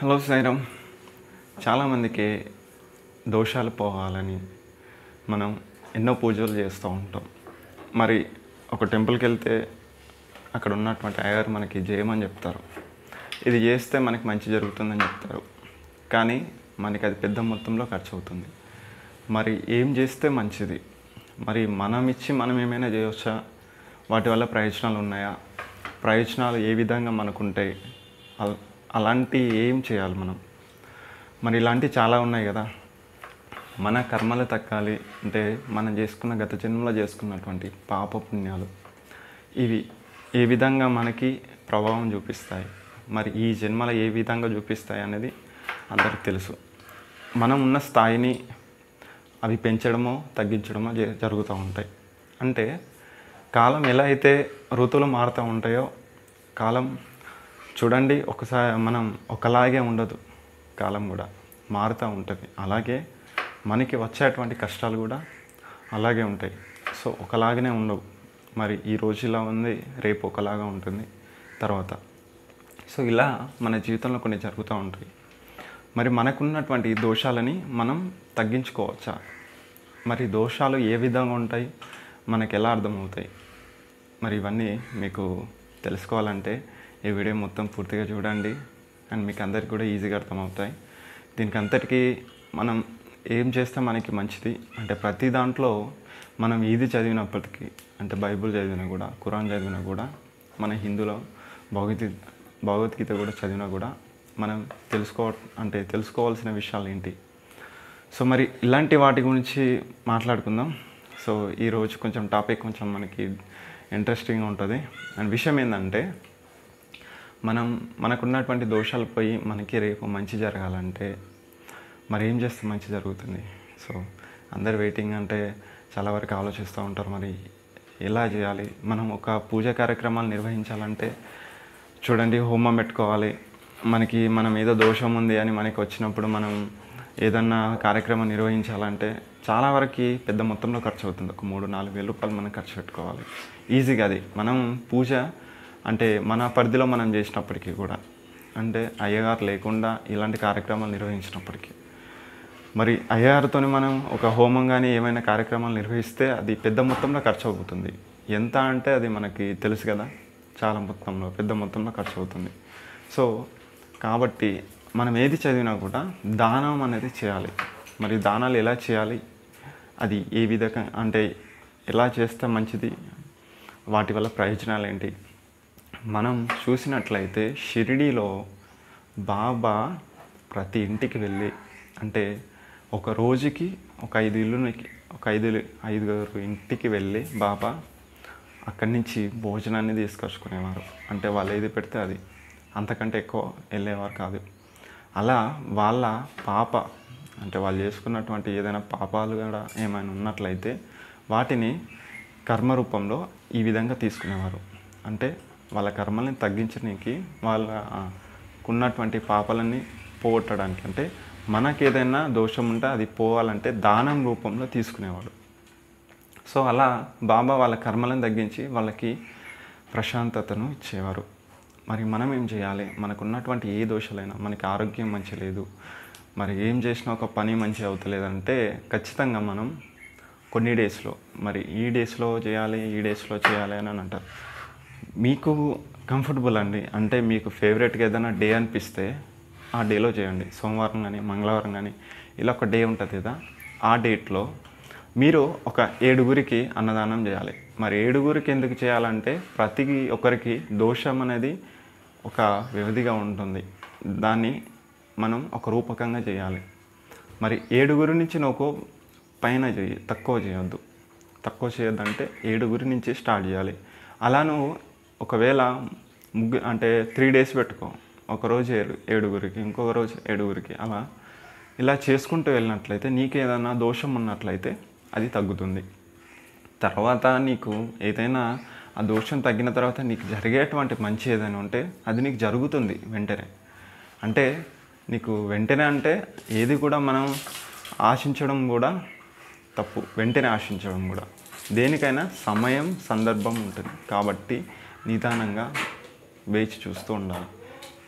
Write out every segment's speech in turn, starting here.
hello సైరం చాలామందికి దోషాలు పోవాలని మనం ఎన్నో పూజలు చేస్తూ ఉంటాం మరి ఒక టెంపుల్కి వెళ్తే అక్కడ ఉన్నటువంటి అయ్యగారు మనకి చేయమని చెప్తారు ఇది చేస్తే మనకి మంచి జరుగుతుందని చెప్తారు కానీ మనకి అది పెద్ద మొత్తంలో ఖర్చు అవుతుంది మరి ఏం చేస్తే మంచిది మరి మనం ఇచ్చి మనం ఏమైనా చేయవచ్చా వాటి వల్ల ప్రయోజనాలు ఉన్నాయా ప్రయోజనాలు ఏ విధంగా మనకుంటాయి అల్- అలాంటి ఏం చేయాలి మనం మరి ఇలాంటివి చాలా ఉన్నాయి కదా మన కర్మలు తక్కాలి అంటే మనం చేసుకున్న గత జన్మలో చేసుకున్నటువంటి పాప పుణ్యాలు ఇవి ఏ విధంగా మనకి ప్రభావం చూపిస్తాయి మరి ఈ జన్మలో ఏ విధంగా చూపిస్తాయి అనేది అందరికి తెలుసు మనం ఉన్న స్థాయిని అవి పెంచడమో తగ్గించడమో జ- జరుగుతూ ఉంటాయి అంటే కాలం ఎలా అయితే ఋతువులు మారుతూ ఉంటాయో కాలం చూడండి ఒకసారి మనం ఒకలాగే ఉండదు కాలం కూడా మారుతూ ఉంటుంది అలాగే మనకి వచ్చేటువంటి కష్టాలు కూడా అలాగే ఉంటాయి సో ఒకలాగానే ఉండవు మరి ఈ రోజు ఇలా ఉంది రేపు ఒకలాగా ఉంటుంది తర్వాత సో ఇలా మన జీవితంలో కొన్ని జరుగుతూ ఉంటాయి మరి మనకున్నటువంటి దోషాలని మనం తగ్గించుకోవచ్చా మరి దోషాలు ఏ విధంగా ఉంటాయి మనకి ఎలా అర్థమవుతాయి మరి ఇవన్నీ మీకు తెలుసుకోవాలంటే ఈ వీడియో మొత్తం పూర్తిగా చూడండి అండ్ మీకు అందరికి కూడా ఈజీగా అర్థమవుతాయి దీనికి అంతటికీ మనం ఏం చేస్తే మనకి మంచిది అంటే ప్రతి దాంట్లో మనం ఇది చదివినప్పటికీ అంటే బైబిల్ చదివినా కూడా ఖురాన్ చదివినా కూడా మన హిందూలో భగవద్గీత భగవద్గీత కూడా చదివినా కూడా మనం తెలుసుకో అంటే తెలుసుకోవాల్సిన విషయాలు ఏంటి సో మరి ఇలాంటి వాటి గురించి మాట్లాడుకుందాం సో ఈరోజు కొంచెం టాపిక్ కొంచెం మనకి ఇంట్రెస్టింగ్ ఉంటుంది అండ్ విషయం ఏంటంటే మనం మనకున్నటువంటి దోషాలు పోయి మనకి రేపు మంచి జరగాలంటే మరి ఏం చేస్తే మంచి జరుగుతుంది సో అందరు వెయిటింగ్ అంటే చాలా వరకు ఆలోచిస్తూ ఉంటారు మరి ఎలా చేయాలి మనం ఒక పూజ కార్యక్రమాలు నిర్వహించాలంటే చూడండి హోమం పెట్టుకోవాలి మనకి మనం ఏదో దోషం ఉంది అని మనకి వచ్చినప్పుడు మనం ఏదన్నా కార్యక్రమం నిర్వహించాలంటే చాలా వరకు పెద్ద మొత్తంలో ఖర్చు అవుతుంది ఒక మూడు నాలుగు వేల రూపాయలు మనం ఖర్చు పెట్టుకోవాలి ఈజీగా అది మనం పూజ అంటే మన పరిధిలో మనం చేసినప్పటికీ కూడా అంటే అయ్యగారు లేకుండా ఇలాంటి కార్యక్రమాలు నిర్వహించినప్పటికీ మరి అయ్యగారితో మనం ఒక హోమం కానీ ఏమైనా కార్యక్రమాలు నిర్వహిస్తే అది పెద్ద మొత్తంలో ఖర్చు అవుతుంది ఎంత అంటే అది మనకి తెలుసు కదా చాలా మొత్తంలో పెద్ద మొత్తంలో ఖర్చు అవుతుంది సో కాబట్టి మనం ఏది చదివినా కూడా దానం అనేది చేయాలి మరి దానాలు ఎలా చేయాలి అది ఏ విధంగా అంటే ఎలా చేస్తే మంచిది వాటి వల్ల ప్రయోజనాలు ఏంటి మనం చూసినట్లయితే షిరిడీలో బాబా ప్రతి ఇంటికి వెళ్ళి అంటే ఒక రోజుకి ఒక ఐదు ఇల్లునికి ఒక ఐదు ఐదుగురు ఇంటికి వెళ్ళి బాబా అక్కడి నుంచి భోజనాన్ని తీసుకొచ్చుకునేవారు అంటే వాళ్ళు ఏది పెడితే అది అంతకంటే ఎక్కువ వెళ్ళేవారు కాదు అలా వాళ్ళ పాప అంటే వాళ్ళు చేసుకున్నటువంటి ఏదైనా పాపాలు కూడా ఏమైనా ఉన్నట్లయితే వాటిని కర్మ రూపంలో ఈ విధంగా తీసుకునేవారు అంటే వాళ్ళ కర్మల్ని తగ్గించడానికి వాళ్ళ ఆ, ఉన్నటువంటి పాపాలన్నీ పోగొట్టడానికి అంటే మనకి ఏదైనా దోషం ఉంటే అది పోవాలంటే దానం రూపంలో తీసుకునేవాడు సో అలా బాబా వాళ్ళ కర్మలను తగ్గించి వాళ్ళకి ప్రశాంతతను ఇచ్చేవారు మరి మనం ఏం చేయాలి మనకు ఉన్నటువంటి ఏ దోషాలైనా మనకి ఆరోగ్యం మంచి లేదు మరి ఏం చేసినా ఒక పని మంచి అవుతలేదంటే ఖచ్చితంగా మనం కొన్ని డేస్లో మరి ఈ డేస్లో చేయాలి ఈ డేస్లో చేయాలి అని అని అంటారు మీకు కంఫర్టబుల్ అండి అంటే మీకు ఫేవరెట్గా ఏదైనా డే అనిపిస్తే ఆ డేలో చేయండి సోమవారం కానీ మంగళవారం కానీ ఇలా ఒక డే ఉంటుంది కదా ఆ డేట్లో మీరు ఒక ఏడుగురికి అన్నదానం చేయాలి మరి ఏడుగురికి ఎందుకు చేయాలంటే ప్రతి ఒక్కరికి దోషం అనేది ఒక వ్యవధిగా ఉంటుంది దాన్ని మనం ఒక రూపకంగా చేయాలి మరి ఏడుగురి నుంచి నువ్వు పైన చేయి తక్కువ చేయొద్దు తక్కువ చేయొద్దంటే ఏడుగురి నుంచి స్టార్ట్ చేయాలి అలా నువ్వు ఒకవేళ ముగ్గు అంటే త్రీ డేస్ పెట్టుకో ఒక రోజు ఏడు ఏడుగురికి ఇంకొక రోజు ఏడుగురికి అలా ఇలా చేసుకుంటూ వెళ్ళినట్లయితే నీకు ఏదైనా దోషం ఉన్నట్లయితే అది తగ్గుతుంది తర్వాత నీకు ఏదైనా ఆ దోషం తగ్గిన తర్వాత నీకు జరిగేటువంటి మంచి ఏదైనా ఉంటే అది నీకు జరుగుతుంది వెంటనే అంటే నీకు వెంటనే అంటే ఏది కూడా మనం ఆశించడం కూడా తప్పు వెంటనే ఆశించడం కూడా దేనికైనా సమయం సందర్భం ఉంటుంది కాబట్టి నిదానంగా వేచి చూస్తూ ఉండాలి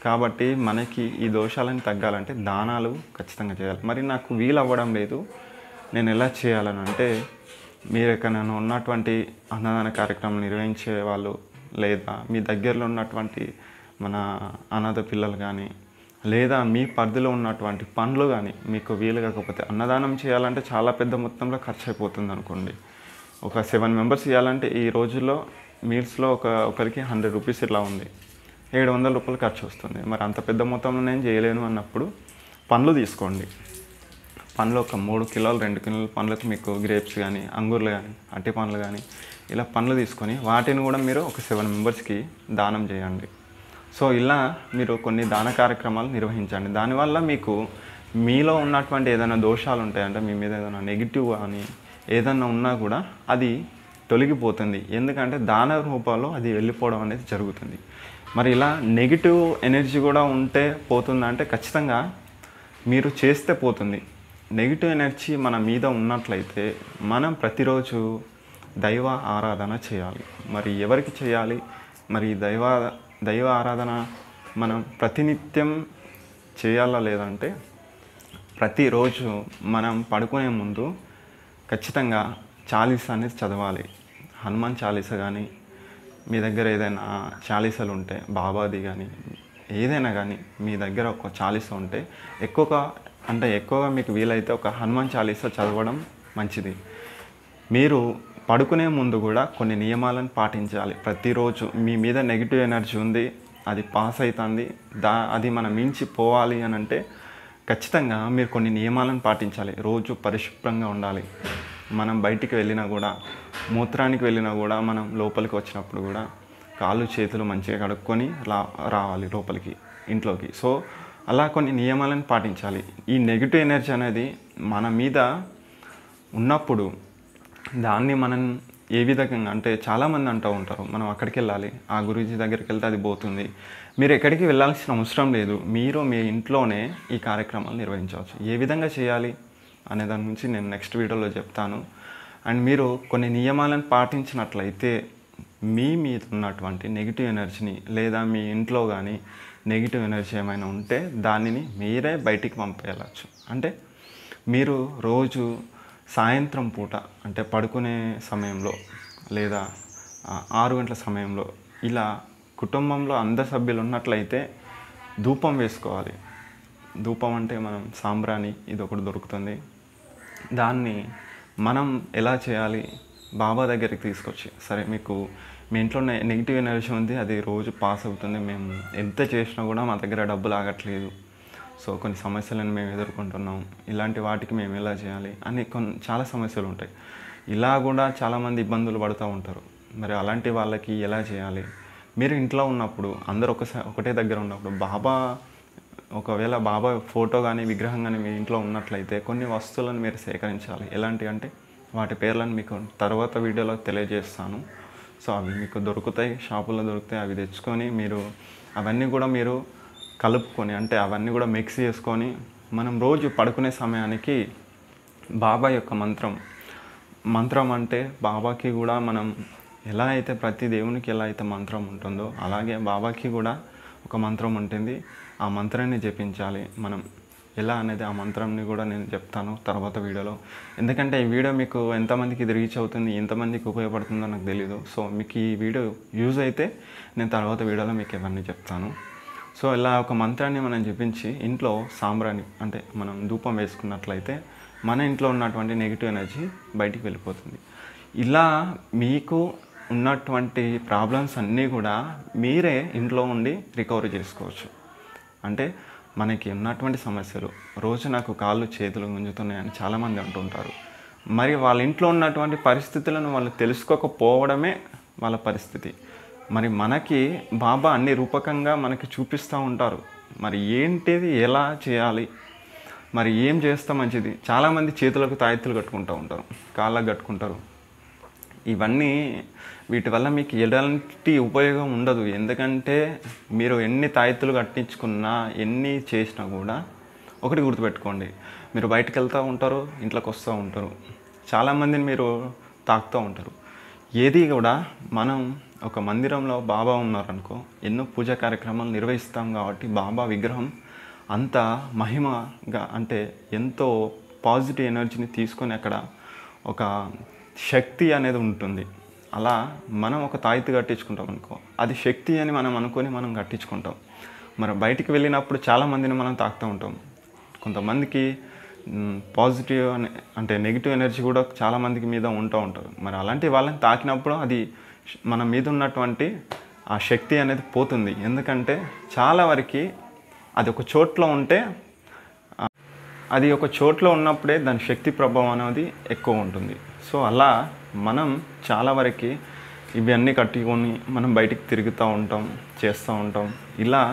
కాబట్టి మనకి ఈ దోషాలను తగ్గాలంటే దానాలు ఖచ్చితంగా చేయాలి మరి నాకు వీలు అవ్వడం లేదు నేను ఎలా చేయాలని అంటే మీరు ఎక్కడైనా ఉన్నటువంటి అన్నదాన కార్యక్రమం నిర్వహించే వాళ్ళు లేదా మీ దగ్గరలో ఉన్నటువంటి మన అనాథ పిల్లలు కానీ లేదా మీ పరిధిలో ఉన్నటువంటి పనులు కానీ మీకు వీలు కాకపోతే అన్నదానం చేయాలంటే చాలా పెద్ద మొత్తంలో ఖర్చు అయిపోతుంది అనుకోండి ఒక సెవెన్ మెంబర్స్ ఇవ్వాలంటే ఈ రోజుల్లో మీల్స్లో ఒక ఒకరికి హండ్రెడ్ రూపీస్ ఇట్లా ఉంది ఏడు వందల రూపాయలు ఖర్చు వస్తుంది మరి అంత పెద్ద మొత్తంలో నేను చేయలేను అన్నప్పుడు పండ్లు తీసుకోండి పండ్లు ఒక మూడు కిలోలు రెండు కిలోల పండ్లకు మీకు గ్రేప్స్ కానీ అంగూర్లు కానీ అట్టి పండ్లు కానీ ఇలా పండ్లు తీసుకొని వాటిని కూడా మీరు ఒక సెవెన్ మెంబర్స్కి దానం చేయండి సో ఇలా మీరు కొన్ని దాన కార్యక్రమాలు నిర్వహించండి దానివల్ల మీకు మీలో ఉన్నటువంటి ఏదైనా దోషాలు ఉంటాయంటే మీ మీద ఏదైనా నెగిటివ్ కానీ ఏదైనా ఉన్నా కూడా అది తొలగిపోతుంది ఎందుకంటే దాన రూపంలో అది వెళ్ళిపోవడం అనేది జరుగుతుంది మరి ఇలా నెగిటివ్ ఎనర్జీ కూడా ఉంటే పోతుందంటే ఖచ్చితంగా మీరు చేస్తే పోతుంది నెగిటివ్ ఎనర్జీ మన మీద ఉన్నట్లయితే మనం ప్రతిరోజు దైవ ఆరాధన చేయాలి మరి ఎవరికి చేయాలి మరి దైవ దైవ ఆరాధన మనం ప్రతినిత్యం చేయాలా లేదంటే ప్రతిరోజు మనం పడుకునే ముందు ఖచ్చితంగా చాలీస అనేది చదవాలి హనుమాన్ చాలీస కానీ మీ దగ్గర ఏదైనా చాలీసలు ఉంటే బాబాది కానీ ఏదైనా కానీ మీ దగ్గర ఒక చాలీస ఉంటే ఎక్కువగా అంటే ఎక్కువగా మీకు వీలైతే ఒక హనుమాన్ చాలీస చదవడం మంచిది మీరు పడుకునే ముందు కూడా కొన్ని నియమాలను పాటించాలి ప్రతిరోజు మీ మీద నెగిటివ్ ఎనర్జీ ఉంది అది పాస్ అవుతుంది దా అది మనం మించి పోవాలి అని అంటే ఖచ్చితంగా మీరు కొన్ని నియమాలను పాటించాలి రోజు పరిశుభ్రంగా ఉండాలి మనం బయటికి వెళ్ళినా కూడా మూత్రానికి వెళ్ళినా కూడా మనం లోపలికి వచ్చినప్పుడు కూడా కాళ్ళు చేతులు మంచిగా కడుక్కొని రా రావాలి లోపలికి ఇంట్లోకి సో అలా కొన్ని నియమాలను పాటించాలి ఈ నెగిటివ్ ఎనర్జీ అనేది మన మీద ఉన్నప్పుడు దాన్ని మనం ఏ విధంగా అంటే చాలామంది అంటూ ఉంటారు మనం అక్కడికి వెళ్ళాలి ఆ గురూజీ దగ్గరికి వెళ్తే అది పోతుంది మీరు ఎక్కడికి వెళ్ళాల్సిన అవసరం లేదు మీరు మీ ఇంట్లోనే ఈ కార్యక్రమాలు నిర్వహించవచ్చు ఏ విధంగా చేయాలి అనే దాని గురించి నేను నెక్స్ట్ వీడియోలో చెప్తాను అండ్ మీరు కొన్ని నియమాలను పాటించినట్లయితే మీ మీద ఉన్నటువంటి నెగిటివ్ ఎనర్జీని లేదా మీ ఇంట్లో కానీ నెగిటివ్ ఎనర్జీ ఏమైనా ఉంటే దానిని మీరే బయటికి పంపేయవచ్చు అంటే మీరు రోజు సాయంత్రం పూట అంటే పడుకునే సమయంలో లేదా ఆ, ఆరు గంటల సమయంలో ఇలా కుటుంబంలో అందరు సభ్యులు ఉన్నట్లయితే ధూపం వేసుకోవాలి ధూపం అంటే మనం సాంబ్రాణి ఇది ఒకటి దొరుకుతుంది దాన్ని మనం ఎలా చేయాలి బాబా దగ్గరికి తీసుకొచ్చి సరే మీకు మీ ఇంట్లో నె- నెగిటివ్ ఎనర్జీ ఉంది అది రోజు పాస్ అవుతుంది మేము ఎంత చేసినా కూడా మా దగ్గర డబ్బులు ఆగట్లేదు సో కొన్ని సమస్యలను మేము ఎదుర్కొంటున్నాం ఇలాంటి వాటికి మేము ఎలా చేయాలి అని కొన్ని చాలా సమస్యలు ఉంటాయి ఇలా కూడా చాలామంది ఇబ్బందులు పడుతూ ఉంటారు మరి అలాంటి వాళ్ళకి ఎలా చేయాలి మీరు ఇంట్లో ఉన్నప్పుడు అందరు ఒకసారి ఒకటే దగ్గర ఉన్నప్పుడు బాబా ఒకవేళ బాబా ఫోటో కానీ విగ్రహం కానీ మీ ఇంట్లో ఉన్నట్లయితే కొన్ని వస్తువులను మీరు సేకరించాలి ఎలాంటి అంటే వాటి పేర్లను మీకు తర్వాత వీడియోలో తెలియజేస్తాను సో అవి మీకు దొరుకుతాయి షాపుల్లో దొరుకుతాయి అవి తెచ్చుకొని మీరు అవన్నీ కూడా మీరు కలుపుకొని అంటే అవన్నీ కూడా మిక్స్ చేసుకొని మనం రోజు పడుకునే సమయానికి బాబా యొక్క మంత్రం మంత్రం అంటే బాబాకి కూడా మనం ఎలా అయితే ప్రతి దేవునికి ఎలా అయితే మంత్రం ఉంటుందో అలాగే బాబాకి కూడా ఒక మంత్రం ఉంటుంది ఆ మంత్రాన్ని జపించాలి మనం ఎలా అనేది ఆ మంత్రాన్ని కూడా నేను చెప్తాను తర్వాత వీడియోలో ఎందుకంటే ఈ వీడియో మీకు ఎంతమందికి ఇది రీచ్ అవుతుంది ఎంతమందికి ఉపయోగపడుతుందో నాకు తెలియదు సో మీకు ఈ వీడియో యూజ్ అయితే నేను తర్వాత వీడియోలో మీకు ఇవన్నీ చెప్తాను సో ఇలా ఒక మంత్రాన్ని మనం జపించి ఇంట్లో సాంబ్రాణి అంటే మనం ధూపం వేసుకున్నట్లయితే మన ఇంట్లో ఉన్నటువంటి నెగిటివ్ ఎనర్జీ బయటికి వెళ్ళిపోతుంది ఇలా మీకు ఉన్నటువంటి ప్రాబ్లమ్స్ అన్నీ కూడా మీరే ఇంట్లో ఉండి రికవరీ చేసుకోవచ్చు అంటే మనకి ఉన్నటువంటి సమస్యలు రోజు నాకు కాళ్ళు చేతులు గుంజుతున్నాయని చాలామంది అంటుంటారు మరి వాళ్ళ ఇంట్లో ఉన్నటువంటి పరిస్థితులను వాళ్ళు తెలుసుకోకపోవడమే వాళ్ళ పరిస్థితి మరి మనకి బాబా అన్ని రూపకంగా మనకి చూపిస్తూ ఉంటారు మరి ఏంటిది ఎలా చేయాలి మరి ఏం చేస్తే మంచిది చాలామంది చేతులకు తాయెత్తులు కట్టుకుంటూ ఉంటారు కాళ్ళకు కట్టుకుంటారు ఇవన్నీ వీటి వల్ల మీకు ఎలాంటి ఉపయోగం ఉండదు ఎందుకంటే మీరు ఎన్ని తాయెత్తులు కట్టించుకున్నా ఎన్ని చేసినా కూడా ఒకటి గుర్తుపెట్టుకోండి మీరు బయటకు వెళ్తూ ఉంటారు ఇంట్లోకి వస్తూ ఉంటారు చాలామందిని మీరు తాకుతూ ఉంటారు ఏది కూడా మనం ఒక మందిరంలో బాబా ఉన్నారనుకో ఎన్నో పూజా కార్యక్రమాలు నిర్వహిస్తాం కాబట్టి బాబా విగ్రహం అంత మహిమగా అంటే ఎంతో పాజిటివ్ ఎనర్జీని తీసుకొని అక్కడ ఒక శక్తి అనేది ఉంటుంది అలా మనం ఒక తాయితీ కట్టించుకుంటాం అనుకో అది శక్తి అని మనం అనుకొని మనం కట్టించుకుంటాం మరి బయటికి వెళ్ళినప్పుడు చాలామందిని మనం తాకుతూ ఉంటాం కొంతమందికి పాజిటివ్ అనే అంటే నెగిటివ్ ఎనర్జీ కూడా చాలామందికి మీద ఉంటూ ఉంటారు మరి అలాంటి వాళ్ళని తాకినప్పుడు అది శ- మన మీద ఉన్నటువంటి ఆ శక్తి అనేది పోతుంది ఎందుకంటే చాలా వరకు అది ఒక చోట్లో ఉంటే ఆ, అది ఒక చోట్లో ఉన్నప్పుడే దాని శక్తి ప్రభావం అనేది ఎక్కువ ఉంటుంది సో అలా మనం చాలా వరకు ఇవి అన్నీ కట్టుకొని మనం బయటికి తిరుగుతూ ఉంటాం చేస్తూ ఉంటాం ఇలా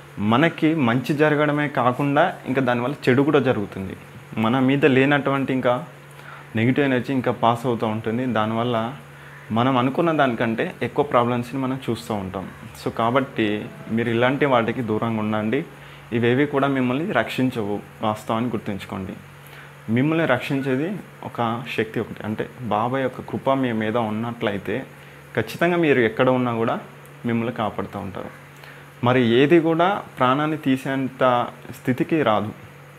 మనకి మంచి జరగడమే కాకుండా ఇంకా దానివల్ల చెడు కూడా జరుగుతుంది మన మీద లేనటువంటి ఇంకా నెగిటివ్ ఎనర్జీ ఇంకా పాస్ అవుతూ ఉంటుంది దానివల్ల మనం అనుకున్న దానికంటే ఎక్కువ ప్రాబ్లమ్స్ని మనం చూస్తూ ఉంటాం సో కాబట్టి మీరు ఇలాంటి వాటికి దూరంగా ఉండండి ఇవేవి కూడా మిమ్మల్ని రక్షించవు వాస్తవాన్ని గుర్తుంచుకోండి మిమ్మల్ని రక్షించేది ఒక శక్తి ఒకటి అంటే బాబా యొక్క కృప మీ మీద ఉన్నట్లయితే ఖచ్చితంగా మీరు ఎక్కడ ఉన్నా కూడా మిమ్మల్ని కాపాడుతూ ఉంటారు మరి ఏది కూడా ప్రాణాన్ని తీసేంత స్థితికి రాదు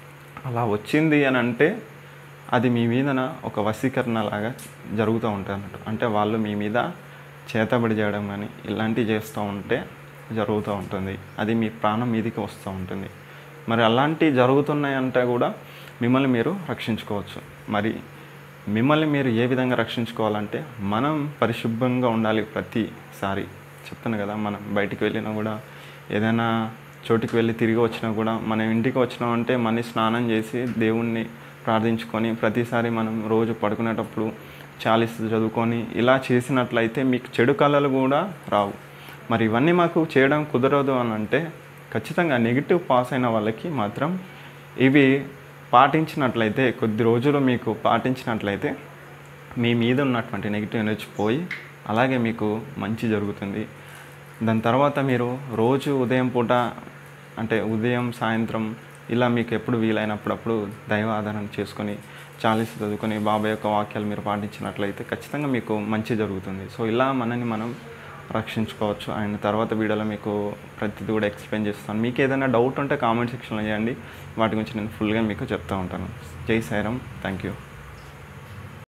అలా వచ్చింది అని అంటే అది మీ మీదన ఒక వశీకరణ లాగా జరుగుతూ ఉంటుంది అన్నట్టు అంటే వాళ్ళు మీ మీద చేతబడి చేయడం కానీ ఇలాంటివి చేస్తూ ఉంటే జరుగుతూ ఉంటుంది అది మీ ప్రాణం మీదికి వస్తూ ఉంటుంది మరి అలాంటివి జరుగుతున్నాయంటే కూడా మిమ్మల్ని మీరు రక్షించుకోవచ్చు మరి మిమ్మల్ని మీరు ఏ విధంగా రక్షించుకోవాలంటే మనం పరిశుభ్రంగా ఉండాలి ప్రతిసారి చెప్తాను కదా మనం బయటికి వెళ్ళినా కూడా ఏదైనా చోటికి వెళ్ళి తిరిగి వచ్చినా కూడా మనం ఇంటికి వచ్చినామంటే మళ్ళీ స్నానం చేసి దేవుణ్ణి ప్రార్థించుకొని ప్రతిసారి మనం రోజు పడుకునేటప్పుడు చాలీస్ చదువుకొని ఇలా చేసినట్లయితే మీకు చెడు కళలు కూడా రావు మరి ఇవన్నీ మాకు చేయడం కుదరదు అని అంటే ఖచ్చితంగా నెగిటివ్ పాస్ అయిన వాళ్ళకి మాత్రం ఇవి పాటించినట్లయితే కొద్ది రోజులు మీకు పాటించినట్లయితే మీ మీద ఉన్నటువంటి నెగిటివ్ ఎనర్జీ పోయి అలాగే మీకు మంచి జరుగుతుంది దాని తర్వాత మీరు రోజు ఉదయం పూట అంటే ఉదయం సాయంత్రం ఇలా మీకు ఎప్పుడు వీలైనప్పుడప్పుడు దైవ ఆధారణ చేసుకొని చాలీస్ చదువుకొని బాబాయ్ యొక్క వాక్యాలు మీరు పాటించినట్లయితే ఖచ్చితంగా మీకు మంచి జరుగుతుంది సో ఇలా మనని మనం రక్షించుకోవచ్చు అండ్ తర్వాత వీడియోలో మీకు ప్రతిదీ కూడా ఎక్స్ప్లెయిన్ చేస్తాను మీకు ఏదైనా డౌట్ ఉంటే కామెంట్ సెక్షన్లో చేయండి వాటి గురించి నేను ఫుల్గా మీకు చెప్తా ఉంటాను జై సాయిరామ్ థ్యాంక్ యూ